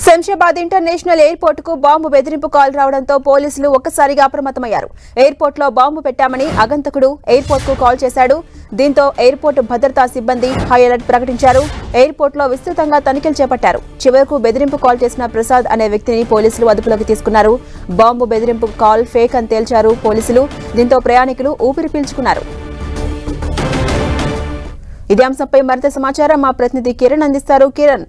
Shamshabad international airport కు bomb బెదిరింపు call రావడంతో పోలీసులు ఒక్కసారిగా అప్రమత్తమయ్యారు ఎయిర్పోర్ట్ లో బాంబు పెట్టామని అగంతకుడు ఎయిర్పోర్ట్ కు కాల్ చేశాడు దీంతో ఎయిర్పోర్ట్ భద్రతా సిబ్బంది హై అలర్ట్ ప్రకటించారు ఎయిర్పోర్ట్ లో విస్తృతంగా తనిఖీలు చేపట్టారు చివరకు బెదిరింపు కాల్ చేసిన ప్రసాద్ అనే వ్యక్తిని పోలీసులు అదుపులోకి తీసుకున్నారు బాంబు బెదిరింపు కాల్ ఫేక్ అని తేల్చారు పోలీసులు దీంతో ప్రయాణికులు ఊపిరి పీల్చుకున్నారు ఇదే అంశంపై మరింత సమాచారం మా ప్రతినిధి కిరణ్ అందిస్తారు కిరణ్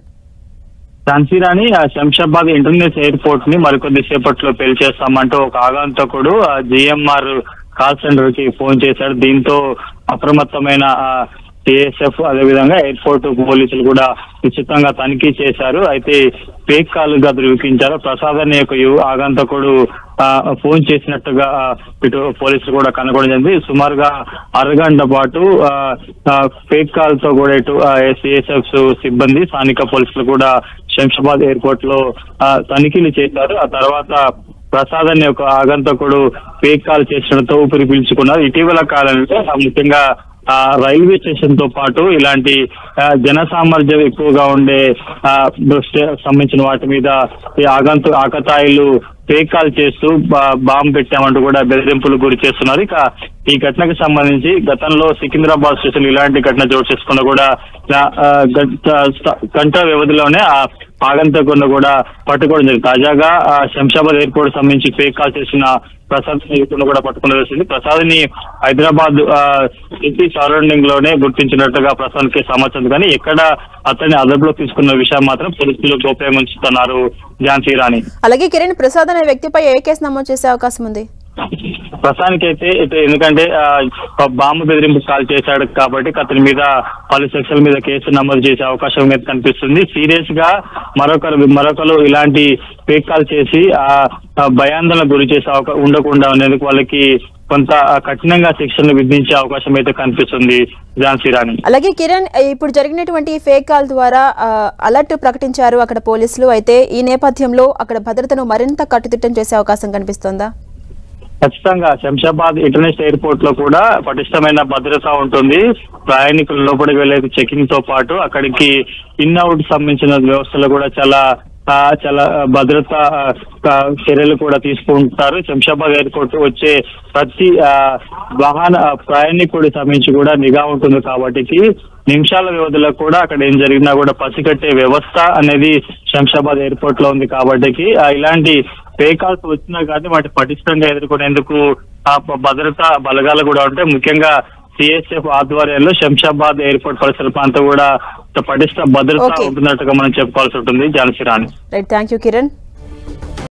ఝాన్సీరాణి ఆ శంషాబాద్ ఇంటర్నేషనల్ ఎయిర్పోర్ట్ ని మరికొద్ది సేపట్లో పేల్చేస్తామంటూ ఒక ఆగంతకుడు ఆ జిఎంఆర్ కాల్ సెంటర్ కి ఫోన్ చేశాడు దీంతో అప్రమత్తమైన సిఎస్ఎఫ్ అదేవిధంగా ఎయిర్పోర్ట్ పోలీసులు కూడా విస్తృతంగా తనిఖీ చేశారు అయితే ఫేక్ కాల్ గా ధృవీకరించారు ప్రసాద్ అనే ఒక యువ ఆగంతకుడు ఆ, ఫోన్ చేసినట్టుగా ఆ, ఇటు పోలీసులు కూడా కనుగొనడం జరిగింది సుమారుగా అరగంట పాటు ఆ, ఆ, ఫేక్ కాల్ తో కూడా ఇటు సిఎస్ఎఫ్ సిబ్బంది స్థానిక పోలీసులు కూడా శంషాబాద్ ఎయిర్పోర్ట్ లో ఆ, తనిఖీలు చేశారు ఆ తర్వాత ప్రసాద్ అనే ఒక ఆగంతకుడు ఫేక్ కాల్ చేసడంతో ఊపిరి పీల్చుకున్నారు ఇటీవల కాలంలో ఆ, ముఖ్యంగా ఆ రైల్వే స్టేషన్ తో పాటు ఇలాంటి ఆ, జన సామర్థ్యం ఎక్కువగా ఉండే ఆ, దృష్టి సంబంధించిన వాటి మీద ఈ ఆగంతు ఆకతాయిలు ఫేక్ కాల్ చేస్తూ బా- బాంబు పెట్టామంటూ కూడా బెదిరింపులు గురి చేస్తున్నారు ఇక ఈ ఘటనకు సంబంధించి గతంలో సికింద్రాబాద్ స్టేషన్ ఇలాంటి ఘటన చోటు చేసుకున్న కూడా ఆ, ఆ, గంట- గంట వ్యవధిలోనే ఆ ఆగంతకుండా కూడా పట్టుకోవడం జరిగింది తాజాగా ఆ, శంషాబాద్ ఎయిర్పోర్ట్ సంబంధించి ఫేక్ కాల్ చేసిన ప్రసాద్ యువకులను కూడా పట్టుకుని వచ్చింది ప్రసాద్ ని హైదరాబాద్ ఆ, సిటీ సరౌండింగ్ లోనే గుర్తించినట్టుగా ప్రసాద్ కి సమాచారం కానీ ఎక్కడ అతన్ని అదుపులో తీసుకున్న విషయం మాత్రం పోలీసులు గోప్యం ఉంచుతున్నారు ఝాన్సీ రాణి అలాగే కిరణ్ ప్రసాద్ అనే వ్యక్తిపై ఏ కేసు నమోదు చేసే అవకాశం ఉంది ప్రస్తుతానికైతే ఇటు ఎందుకంటే ఆ, బాంబు బెదిరింపు కాల్ చేశాడు కాబట్టి అతని మీద పలు సెక్షన్ల మీద కేసు నమోదు చేసే అవకాశం మీద కనిపిస్తుంది సీరియస్ గా మరొకరు మరొకరు ఇలాంటి ఫేక్ కాల్ చేసి ఆ ఆ భయాందోళన గురి చేసే అవకా ఉండకుండా ఉండేందుకు వాళ్ళకి కొంత ఆ, కఠినంగా శిక్షణ విధించే అవకాశం అయితే కనిపిస్తుంది ఝాన్సీ రాణి అలాగే కిరణ్ ఇప్పుడు జరిగినటువంటి ఫేక్ కాల్ ద్వారా ఆ, అలర్ట్ ప్రకటించారు అక్కడ పోలీసులు అయితే ఈ నేపథ్యంలో అక్కడ భద్రతను మరింత కట్టుదిట్టం చేసే అవకాశం కనిపిస్తోందా ఖచ్చితంగా శంషాబాద్ ఇంటర్నేషనల్ ఎయిర్పోర్ట్ లో కూడా పటిష్టమైన భద్రత ఉంటుంది ప్రయాణికులు లోపలికి వెళ్లే చెకింగ్ తో పాటు అక్కడికి ఇన్ అవుట్ సంబంధించిన వ్యవస్థలు కూడా చాలా ఆ, చాలా భద్రత ఆ, చర్యలు కూడా తీసుకుంటారు శంషాబాద్ ఎయిర్పోర్ట్ వచ్చే ప్రతి ఆ, వాహన ప్రయాణికుడి సంబంధించి కూడా నిఘా ఉంటుంది కాబట్టి నిమిషాల వ్యవధిలో కూడా అక్కడ ఏం జరిగినా కూడా పసిగట్టే వ్యవస్థ అనేది శంషాబాద్ ఎయిర్పోర్ట్ లో ఉంది కాబట్టి ఆ, ఇలాంటి పేకాల్స్ వచ్చినా కానీ వాటి పటిష్టంగా ఎదుర్కొనేందుకు ఆ ప- భద్రతా బలగాలు కూడా ఉంటాయి ముఖ్యంగా సిఎస్ఎఫ్ ఆధ్వర్యంలో శంషాబాద్ ఎయిర్పోర్ట్ పరిసర ప్రాంతం కూడా పటిష్ట భద్రత Okay. ఉంటున్నట్టుగా మనం చెప్పుకోవాల్సి ఉంటుంది Jhansi Rani right thank you Kiran